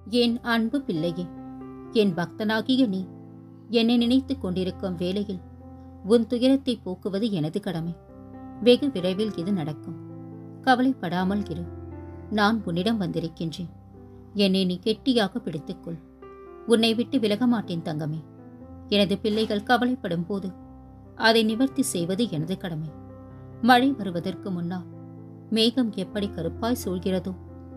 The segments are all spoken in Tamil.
என் அன்பு பிள்ளையே என் பக்தனாகிய நீ என்னை நினைத்துக் கொண்டிருக்கும் வேளையில் உன் துயரத்தை போக்குவது எனது கடமை வெகு விரைவில் இது நடக்கும் கவலைப்படாமல் இரு நான் உன்னிடம் வந்திருக்கின்றேன் என்னை நீ கெட்டியாக பிடித்துக்கொள் உன்னை விட்டு விலக மாட்டேன் தங்கமே எனது பிள்ளைகள் கவலைப்படும் போது அதை நிவர்த்தி செய்வது எனது கடமை மழை வருவதற்கு முன்னால் மேகம் எப்படி கருப்பாய் சூழ்கிறதோ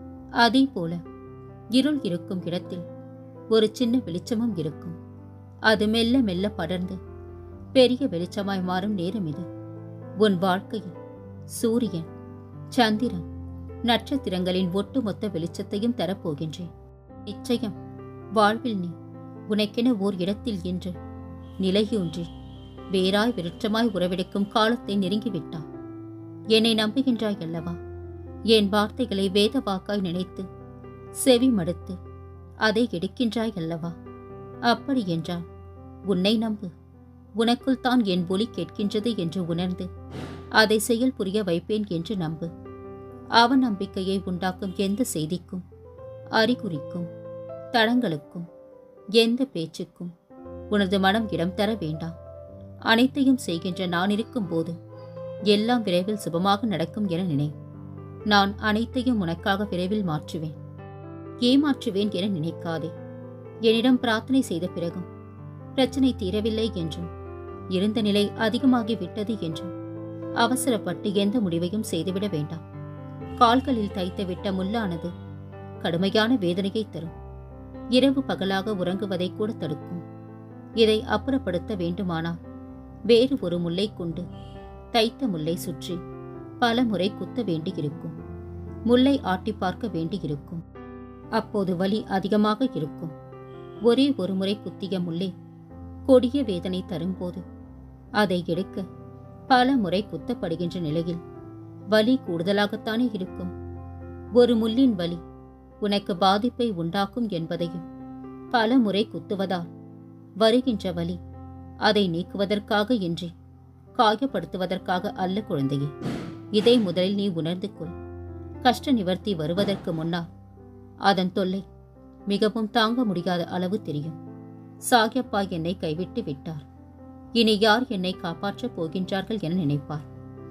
அதே போல இருள் இருக்கும் இடத்தில் ஒரு சின்ன வெளிச்சமும் இருக்கும் அது மெல்ல மெல்ல படர்ந்து பெரிய வெளிச்சமாய் மாறும் நேரம் இது உன் வாழ்க்கையில் சூரியன் சந்திரன் நட்சத்திரங்களின் ஒட்டுமொத்த வெளிச்சத்தையும் தரப்போகின்றேன் நிச்சயம் வாழ்வில் நீ உனக்கென ஓர் இடத்தில் என்று நிலையூன்றி வேறாய் விருட்சமாய் உறவெடுக்கும் காலத்தை நெருங்கிவிட்டான் என்னை நம்புகின்றாய் அல்லவா என் வார்த்தைகளை வேத வாக்காய் நினைத்து செவி மடுத்து அதை எடுக்கின்றாய் அல்லவா அப்படி என்றால் உன்னை நம்பு உனக்குள் தான் என் ஒலி கேட்கின்றது என்று உணர்ந்து அதை செயல் புரிய வைப்பேன் என்று நம்பு அவநம்பிக்கையை உண்டாக்கும் எந்த செய்திக்கும் அறிகுறிக்கும் தடங்களுக்கும் எந்த பேச்சுக்கும் உனது மனம் இடம் தர வேண்டாம் அனைத்தையும் செய்கின்ற நான் இருக்கும்போது எல்லாம் விரைவில் சுபமாக நடக்கும் என நினை நான் அனைத்தையும் உனக்காக விரைவில் மாற்றுவேன் ஏமாற்றுவேன் என நினைக்காதே என்னிடம் பிரார்த்தனை செய்த பிறகும் பிரச்சனை தீரவில்லை என்றும் இருந்த நிலை அதிகமாகி விட்டது என்றும் அவசரப்பட்டு எந்த முடிவையும் செய்துவிட வேண்டாம் கால்களில் தைத்துவிட்ட முள்ளானது கடுமையான வேதனையை தரும் இரவு பகலாக உறங்குவதை கூட தடுக்கும் இதை அப்புறப்படுத்த வேண்டுமானால் வேறு ஒரு முல்லை கொண்டு தைத்த முல்லை சுற்றி பல முறை குத்த வேண்டியிருக்கும் முல்லை ஆட்டி பார்க்க வேண்டியிருக்கும் அப்போது வலி அதிகமாக இருக்கும் ஒரே ஒரு முறை குத்திய முல்லை கொடிய வேதனை தரும்போது அதை எடுக்க பல முறை குத்தப்படுகின்ற நிலையில் வலி கூடுதலாகத்தானே இருக்கும் ஒரு முள்ளின் வலி உனக்கு பாதிப்பை உண்டாக்கும் என்பதையும் பல முறை குத்துவதால் வருகின்ற வலி அதை நீக்குவதற்காக இன்றி காயப்படுத்துவதற்காக அல்ல குழந்தையே இதை முதலில் நீ உணர்ந்து கொள் கஷ்ட நிவர்த்தி வருவதற்கு முன்னால் அதன் தொல்லை மிகவும் தாங்க முடியாத அளவு தெரியும் சாகியப்பா என்னை கைவிட்டு விட்டார் இனி யார் என்னை காப்பாற்றப் போகின்றார்கள் என நினைப்பார்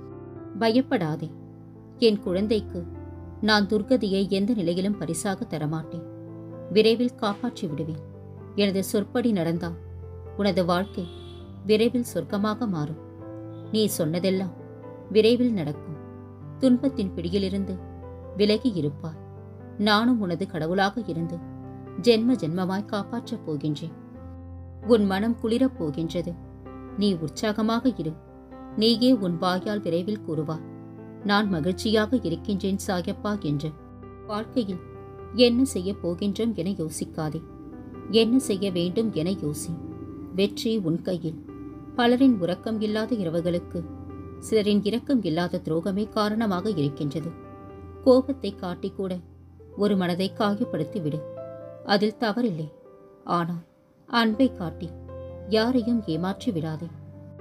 பயப்படாதே என் குழந்தைக்கு நான் துர்கதியை எந்த நிலையிலும் பரிசாக தரமாட்டேன் விரைவில் காப்பாற்றி விடுவேன் எனது சொற்படி நடந்தால் உனது வாழ்க்கை விரைவில் சொர்க்கமாக மாறும் நீ சொன்னதெல்லாம் விரைவில் நடக்கும் துன்பத்தின் பிடியிலிருந்து விலகி இருப்பாய் நானும் உனது கடவுளாக இருந்து ஜென்ம ஜென்மமாய் காப்பாற்றப் போகின்றேன் உன் மனம் குளிரப் போகின்றது நீ உற்சாகமாக இரு நீயே உன் வாயால் விரைவில் கூறுவார் நான் மகிழ்ச்சியாக இருக்கின்றேன் சாயப்பா என்று வாழ்க்கையில் என்ன செய்ய போகின்றோம் என யோசிக்காதே என்ன செய்ய வேண்டும் என யோசி வெற்றி உன் கையில் பலரின் உறக்கம் இல்லாத இரவுகளுக்கு சிலரின் இரக்கம் இல்லாத துரோகமே காரணமாக இருக்கின்றது கோபத்தை காட்டிக்கூட ஒரு மனதை காயப்படுத்தி விடு அதில் தவறில்லை ஆனால் அன்பை காட்டி யாரையும் ஏமாற்றி விடாதே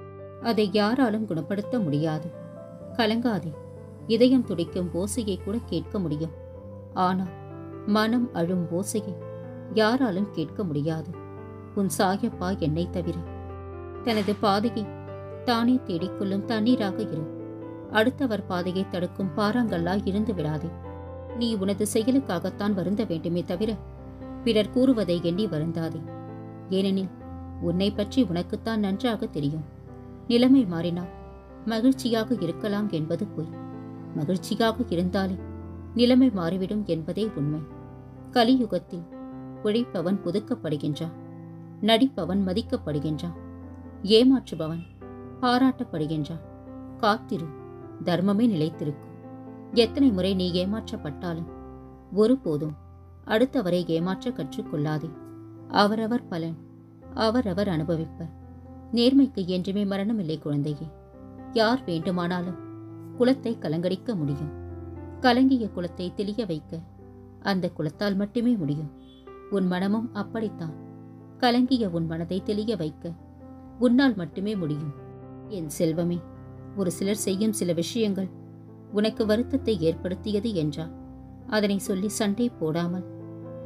அதை யாராலும் குணப்படுத்த முடியாது கலங்காதே இதயம் துடிக்கும் ஓசையை கூட கேட்க முடியும் ஆனால் மனம் அழும் ஓசையை யாராலும் கேட்க முடியாது உன் சாயப்பா என்னை தவிர தனது பாதையை தானே தேடிக்கொள்ளும் தண்ணீராக இரு அடுத்தவர் பாதையை தடுக்கும் பாறாங்கல்லாய் இருந்து விடாதே நீ உனது செயலுக்காகத்தான் வருந்த வேண்டுமே தவிர பிறர் கூறுவதை எண்ணி வருந்தாதே ஏனெனில் உன்னை பற்றி உனக்குத்தான் நன்றாக தெரியும் நிலைமை மாறினால் மகிழ்ச்சியாக இருக்கலாம் என்பது பொய் மகிழ்ச்சியாக இருந்தாலே நிலைமை மாறிவிடும் என்பதே உண்மை கலியுகத்தில் உழைப்பவன் புதுக்கப்படுகின்றான் நடிப்பவன் மதிக்கப்படுகின்றான் ஏமாற்றுபவன் பாராட்டப்படுகின்றான் காத்திரு தர்மமே நிலைத்திருக்கும் எத்தனை முறை நீ ஏமாற்றப்பட்டாலும் ஒருபோதும் அடுத்தவரை ஏமாற்ற கற்றுக்கொள்ளாதே அவரவர் பலன் அவரவர் அனுபவிப்பர் நேர்மைக்கு என்றுமே மரணமில்லை குழந்தையே யார் வேண்டுமானாலும் குலத்தை கலங்கடிக்க முடியும் கலங்கிய குலத்தை தெளிய வைக்க அந்த குலத்தால் மட்டுமே முடியும் உன் மனமும் அப்படித்தான் கலங்கிய உன் மனதை தெளிய வைக்க உன்னால் மட்டுமே முடியும் என் செல்வமே ஒரு சிலர் செய்யும் சில விஷயங்கள் உனக்கு வருத்தத்தை ஏற்படுத்தியது என்றால் அதனை சொல்லி சண்டை போடாமல்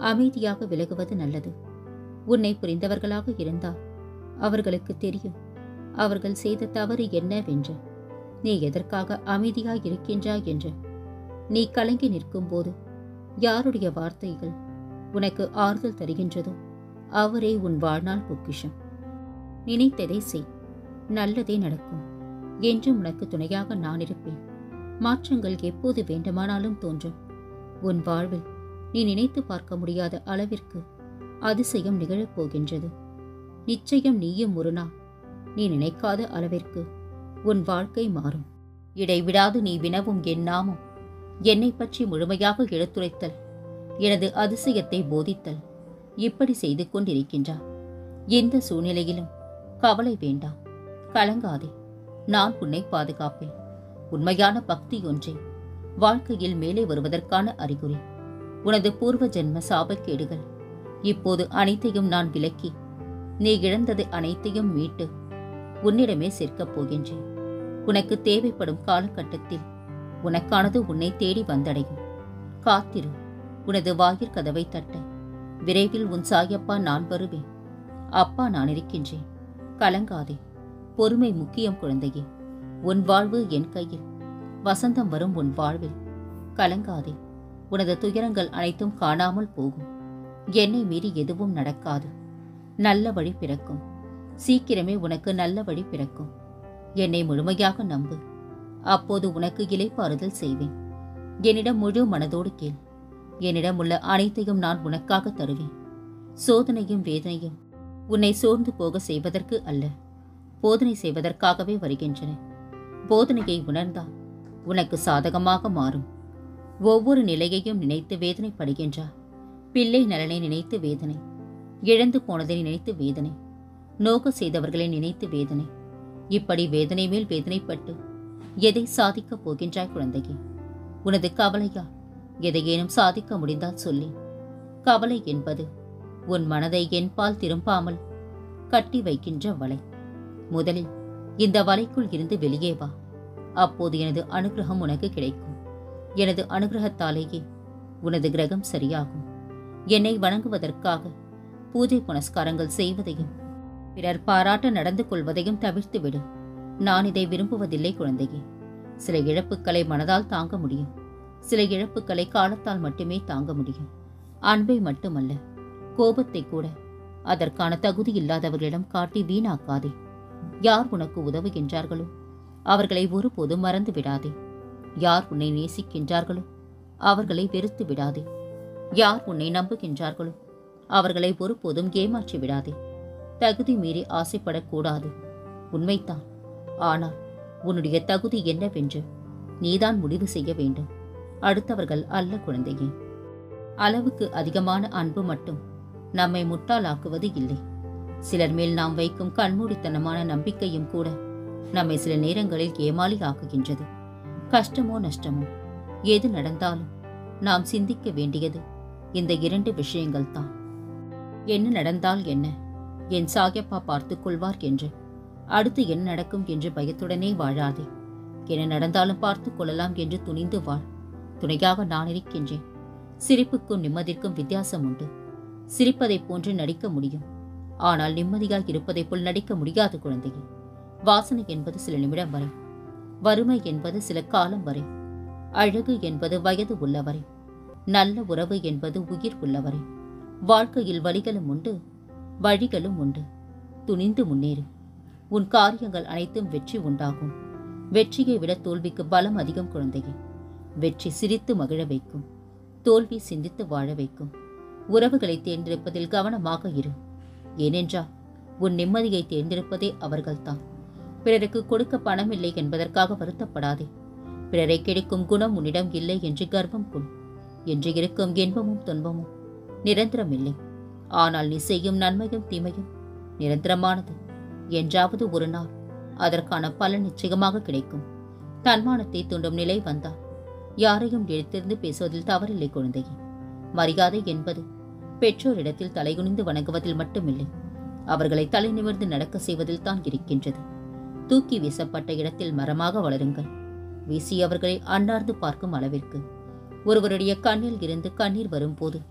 அமைதியாக விலகுவது நல்லது உன்னை புரிந்தவர்களாக இருந்தால் அவர்களுக்கு தெரியும் அவர்கள் செய்த தவறு என்னவென்று நீ எதற்காக அமைதியாய் இருக்கின்றாய் என்று நீ கலங்கி நிற்கும்போது யாருடைய வார்த்தைகள் உனக்கு ஆறுதல் தருகின்றதோ அவரே உன் வாழ்நாள் பொக்கிஷம் நினைத்ததை செய் நல்லதே நடக்கும் என்றும் உனக்கு துணையாக நான் இருப்பேன் மாற்றங்கள் எப்போது வேண்டுமானாலும் தோன்றும் உன் வாழ்வில் நீ நினைத்து பார்க்க முடியாத அளவிற்கு அதிசயம் நிகழப் போகின்றது நிச்சயம் நீயும் ஒரு நாள் நீ நினைக்காத அளவிற்கு உன் வாழ்க்கை மாறும் இடைவிடாது நீ வினவும் என் நாமம் என்னை பற்றி முழுமையாக எடுத்துரைத்தல் எனது அதிசயத்தை போதித்தல் இப்படி செய்து கொண்டிருக்கின்றார் எந்த சூழ்நிலையிலும் கவலை வேண்டாம் கலங்காதே நான் உன்னை பாதுகாப்பேன் உண்மையான பக்தி ஒன்றே வாழ்க்கையில் மேலே வருவதற்கான அறிகுறி உனது பூர்வ ஜென்ம சாபக்கேடுகள் இப்போது அனைத்தையும் நான் விலக்கி நீ இழந்தது அனைத்தையும் மீட்டு உன்னிடமே சேர்க்கப் போகின்றேன் உனக்கு தேவைப்படும் காலகட்டத்தில் உனக்கானது உன்னை தேடி வந்தடையும் காத்திரு உனது வாயிற் கதவை தட்ட விரைவில் உன் சாயப்பா நான் வருவேன் அப்பா நான் இருக்கின்றேன் கலங்காதே பொறுமை முக்கியம் குழந்தையே உன் வாழ்வு என் கையில் வசந்தம் வரும் உன் வாழ்வில் கலங்காதே உனது துயரங்கள் அனைத்தும் காணாமல் போகும் என்னை மீறி எதுவும் நடக்காது நல்ல வழி பிறக்கும் சீக்கிரமே உனக்கு நல்ல வழி பிறக்கும் என்னை முழுமையாக நம்பு அப்போது உனக்கு இலைப்பாறுதல் செய்வேன் என்னிடம் முழு மனதோடு கேள் என்னிடம் உள்ள அனைத்தையும் நான் உனக்காக தருவேன் சோதனையும் வேதனையும் உன்னை சோர்ந்து போக செய்வதற்கு அல்ல போதனை செய்வதற்காகவே வருகின்றன போதனையை உணர்ந்தால் உனக்கு சாதகமாக மாறும் ஒவ்வொரு நிலையையும் நினைத்து வேதனைப்படுகின்றார் பிள்ளை நலனை நினைத்து வேதனை இழந்து போனதை நினைத்து வேதனை நோக செய்தவர்களை நினைத்து வேதனை இப்படி வேதனை மேல் வேதனைப்பட்டு எதை சாதிக்கப் போகின்றாய் குழந்தையே உனது கவலையா எதையேனும் சாதிக்க முடிந்தால் சொல்லி கவலை என்பது உன் மனதை என்பால் திரும்பாமல் கட்டி வைக்கின்ற வலை முதலில் இந்த வலைக்குள் இருந்து வெளியே வா அப்போது எனது அனுகிரகம் உனக்கு கிடைக்கும் எனது அனுகிரகத்தாலேயே உனது கிரகம் சரியாகும் என்னை வணங்குவதற்காக பூஜை புனஸ்காரங்கள் செய்வதையும் பிறர் பாராட்ட நடந்து கொள்வதையும் தவிர்த்துவிடு நான் இதை விரும்புவதில்லை குழந்தையே சில இழப்புக்களை மனதால் தாங்க முடியும் சில இழப்புக்களை காலத்தால் மட்டுமே தாங்க முடியும் அன்பை மட்டுமல்ல கோபத்தை கூட அதற்கான தகுதி இல்லாதவர்களிடம் காட்டி வீணாக்காதே யார் உனக்கு உதவுகின்றார்களோ அவர்களை ஒருபோதும் மறந்து விடாதே யார் உன்னை நேசிக்கின்றார்களோ அவர்களை வெறுத்து விடாதே யார் உன்னை நம்புகின்றார்களோ அவர்களை ஒருபோதும் ஏமாற்றி விடாதே தகுதி மீறி ஆசைப்படக்கூடாது உண்மைதான் ஆனால் உன்னுடைய தகுதி என்னவென்று நீதான் முடிவு செய்ய வேண்டும் அடுத்தவர்கள் அல்ல குழந்தையே அளவுக்கு அதிகமான அன்பு மட்டும் நம்மை முட்டாளாக்குவது இல்லை சிலர் மேல் நாம் வைக்கும் கண்மூடித்தனமான நம்பிக்கையும் கூட நம்மை சில நேரங்களில் ஏமாளி ஆக்குகின்றது கஷ்டமோ நஷ்டமோ எது நடந்தாலும் நாம் சிந்திக்க வேண்டியது இந்த இரண்டு விஷயங்கள் தான் என்ன நடந்தால் என்ன என் சாயப்பா பார்த்துக் கொள்வார் என்று அடுத்து என்ன நடக்கும் என்று பயத்துடனே வாழாதே என்ன நடந்தாலும் பார்த்துக் கொள்ளலாம் என்று துணிந்து வாழ் துணையாக நான் இருக்கின்றேன் சிரிப்புக்கும் நிம்மதிக்கும் வித்தியாசம் உண்டு சிரிப்பதைப் போன்று நடிக்க முடியும் ஆனால் நிம்மதியாய் இருப்பதைப் போல் நடிக்க முடியாது குழந்தையே வாசனை என்பது சில நிமிடம் வரை வறுமை என்பது சில காலம் வரை அழகு என்பது வயது உள்ளவரை நல்ல உறவு என்பது உயிர் உள்ளவரை வாழ்க்கையில் வழிகளும் உண்டு வழிகளும் உண்டு துணிந்து முன்னேறு உன் காரியங்கள் அனைத்தும் வெற்றி உண்டாகும் வெற்றியை விட தோல்விக்கு பலம் அதிகம் குழந்தையே வெற்றி சிரித்து மகிழ வைக்கும் தோல்வி சிந்தித்து வாழ வைக்கும் உறவுகளை தேர்ந்தெடுப்பதில் கவனமாக இரு ஏனென்றால் உன் நிம்மதியை தேர்ந்தெடுப்பதே அவர்கள்தான் பிறருக்கு கொடுக்க பணம் இல்லை என்பதற்காக வருத்தப்படாதே பிறரை கிடைக்கும் குணம் உன்னிடம் இல்லை என்று கர்வம் கொள் என்று இருக்கும் இன்பமும் துன்பமும் நிரந்தரமில்லை ஆனால் நீ செய்யும் நன்மையும் தீமையும் நிரந்தரமானது என்றாவது ஒரு நாள் அதற்கான பலன் நிச்சயமாக கிடைக்கும் தன்மானத்தை தூண்டும் நிலை வந்தால் யாரையும் எடுத்திருந்து பேசுவதில் தவறில்லை குழந்தையே மரியாதை என்பது பெற்றோரிடத்தில் தலைகுனிந்து வணங்குவதில் மட்டுமில்லை அவர்களை தலை நிமிர்ந்து நடக்க செய்வதில் தான் இருக்கின்றது தூக்கி வீசப்பட்ட இடத்தில் மரமாக வளருங்கள் வீசி அவர்களை அன்னார்ந்து பார்க்கும் அளவிற்கு ஒருவருடைய கண்ணில் இருந்து கண்ணீர் வரும்போது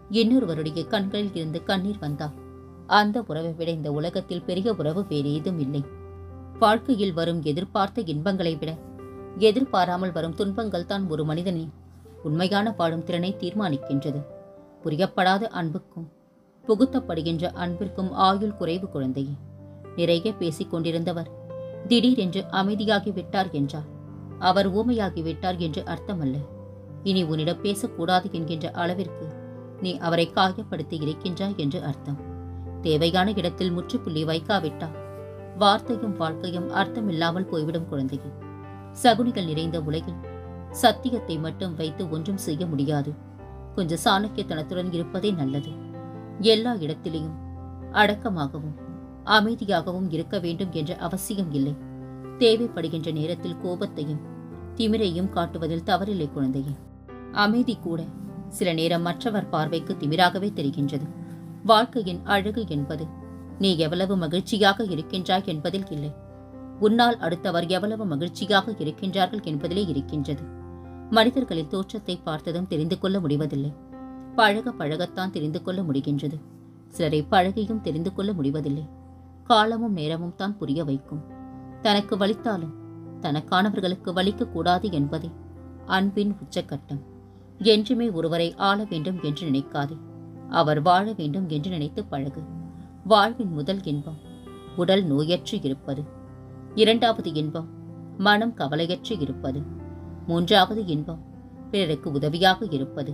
இன்னொருவருடைய கண்களில் இருந்து கண்ணீர் வந்தால் அந்த உறவை விட இந்த உலகத்தில் பெரிய உறவு வேறு ஏதும் இல்லை வாழ்க்கையில் வரும் எதிர்பார்த்த இன்பங்களை விட எதிர்பாராமல் வரும் துன்பங்கள் தான் ஒரு மனிதனின் உண்மையான வாழும் திறனை தீர்மானிக்கின்றது புரியப்படாத அன்புக்கும் புகுத்தப்படுகின்ற அன்பிற்கும் ஆயுள் குறைவு குழந்தையே நிறைய பேசிக் கொண்டிருந்தவர் திடீரென்று அமைதியாகி விட்டார் என்றார் அவர் ஊமையாகி விட்டார் என்று அர்த்தமல்ல இனி உன்னிடம் பேசக்கூடாது என்கின்ற அளவிற்கு நீ அவரை காயப்படுத்தி இருக்கின்றாய் என்று அர்த்தம் தேவையான இடத்தில் முற்றுப்புள்ளி வைக்காவிட்டால் வார்த்தையும் வாழ்க்கையும் அர்த்தமில்லாமல் போய்விடும் குழந்தைகள் சகுனிகள் நிறைந்த உலகில் சத்தியத்தை மட்டும் வைத்து ஒன்றும் செய்ய முடியாது கொஞ்சம் சாணக்கியத்தனத்துடன் இருப்பதே நல்லது எல்லா இடத்திலேயும் அடக்கமாகவும் அமைதியாகவும் இருக்க வேண்டும் என்ற அவசியம் இல்லை தேவைப்படுகின்ற நேரத்தில் கோபத்தையும் திமிரையும் காட்டுவதில் தவறில்லை குழந்தையே அமைதி கூட சில நேரம் மற்றவர் பார்வைக்கு திமிராகவே தெரிகின்றது வாழ்க்கையின் அழகு என்பது நீ எவ்வளவு மகிழ்ச்சியாக இருக்கின்றாய் என்பதில் இல்லை உன்னால் அடுத்தவர் எவ்வளவு மகிழ்ச்சியாக இருக்கின்றார்கள் என்பதிலே இருக்கின்றது மனிதர்களின் தோற்றத்தை பார்த்ததும் தெரிந்து கொள்ள முடிவதில்லை பழக பழகத்தான் தெரிந்து கொள்ள முடிகின்றது சிலரை பழகியும் தெரிந்து கொள்ள முடிவதில்லை காலமும் நேரமும் தான் புரிய வைக்கும் தனக்கு வலித்தாலும் தனக்கானவர்களுக்கு வலிக்க கூடாது என்பதே அன்பின் உச்சக்கட்டம் என்றுமே ஒருவரை ஆள வேண்டும் என்று நினைக்காதே அவர் வாழ வேண்டும் என்று நினைத்து பழகு வாழ்வின் முதல் இன்பம் உடல் நோயற்று இருப்பது இரண்டாவது இன்பம் மனம் கவலையற்று இருப்பது மூன்றாவது இன்பம் பிறருக்கு உதவியாக இருப்பது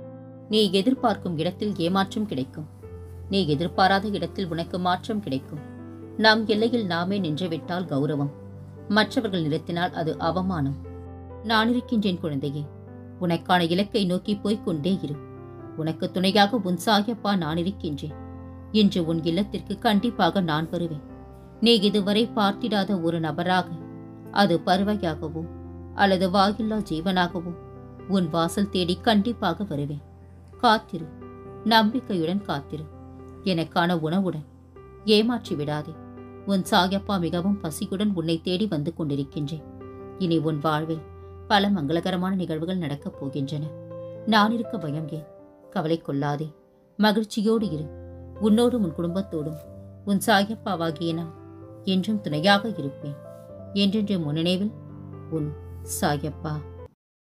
நீ எதிர்பார்க்கும் இடத்தில் ஏமாற்றம் கிடைக்கும் நீ எதிர்பாராத இடத்தில் உனக்கு மாற்றம் கிடைக்கும் நம் எல்லையில் நாமே நின்றுவிட்டால் கௌரவம் மற்றவர்கள் நிறுத்தினால் அது அவமானம் நான் இருக்கின்றேன் குழந்தையே உனக்கான இலக்கை நோக்கி போய்க் கொண்டே இரு உனக்கு துணையாக உன் சாயப்பா நான் இருக்கின்றேன் இன்று உன் இல்லத்திற்கு கண்டிப்பாக நான் வருவேன் நீ இதுவரை பார்த்திடாத ஒரு நபராக அது பறவையாகவோ அல்லது வாயில்லா ஜீவனாகவோ உன் வாசல் தேடி கண்டிப்பாக வருவேன் காத்திரு நம்பிக்கையுடன் காத்திரு எனக்கான உணவுடன் ஏமாற்றி விடாதே உன் சாயப்பா மிகவும் பசியுடன் உன்னை தேடி வந்து கொண்டிருக்கின்றேன் இனி உன் வாழ்வில் பல மங்களகரமான நிகழ்வுகள் நடக்கப் போகின்றன நான் இருக்க பயம் ஏன் கவலை கொள்ளாதே மகிழ்ச்சியோடு இரு உன்னோடும் உன் குடும்பத்தோடும் உன் சாயப்பாவாகிய நான் என்றும் துணையாக இருப்பேன் என்றென்று முன்னினைவில் உன் சாயப்பா